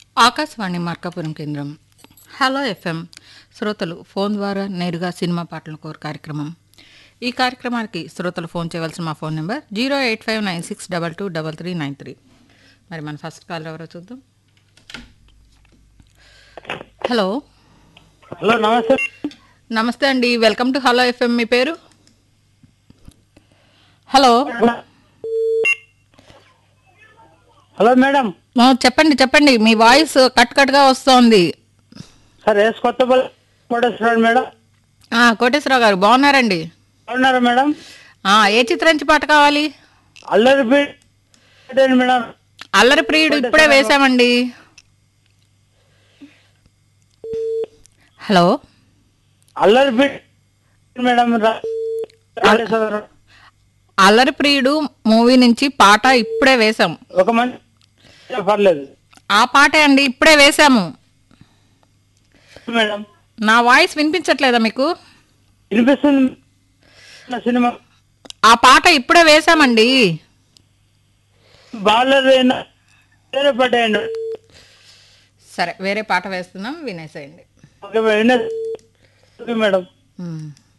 ఆకాశవాణి మార్కాపురం కేంద్రం hello FM శ్రోతలు phone ద్వారా నేరుగా సినిమా పాటల కోర్ కార్యక్రమం ఈ కార్యక్రమానికి శ్రోతలు ఫోన్ చేయవలసిన మా phone number zero eight five nine six double two double three nine three మరి మన ఫస్ట్ కాల్ ఎవరో చూద్దాం హలో హలో నమస్తే నమస్తే అండి వెల్కమ్ టు హలో ఎఫ్ఎం మీ పేరు హలో హలో మేడం ఆ, చెప్పండి చెప్పండి మీ వాయిస్ కట్ కట్గా వస్తోంది sir S Kothapalli Koteswararao madam ఆ, కోటేశ్వరరావు గారు బాగున్నారండి బాగున్నారా మేడం ఆ, ఏ చిత్రం నుంచి పాట కావాలి అల్లరి పీట మేడం అల్లరి ప్రియుడు ఇప్పుడే వేశామండి హలో అల్లరి పీట మేడం రా- కోటేశ్వరరావు. అల్లరి ప్రియుడు మూవీ నుంచి పాట ఇప్పుడే వేశాం ఒక మంచి పర్లేదు ఆ పాటే అండి ఇప్పుడే వేశాము మేడం నా వాయిస్ వినిపించట్లేదా మీకు వినిపిస్తుంది నా సినిమా ఆ పాట ఇప్పుడే వేశామండి బాగాలేదు వేరే పట్టేయండి సరే వేరే పాట వేస్తున్నాం వినేసేయండి ఓకే మేడం వినే- ఓకే మేడం మ్మ్.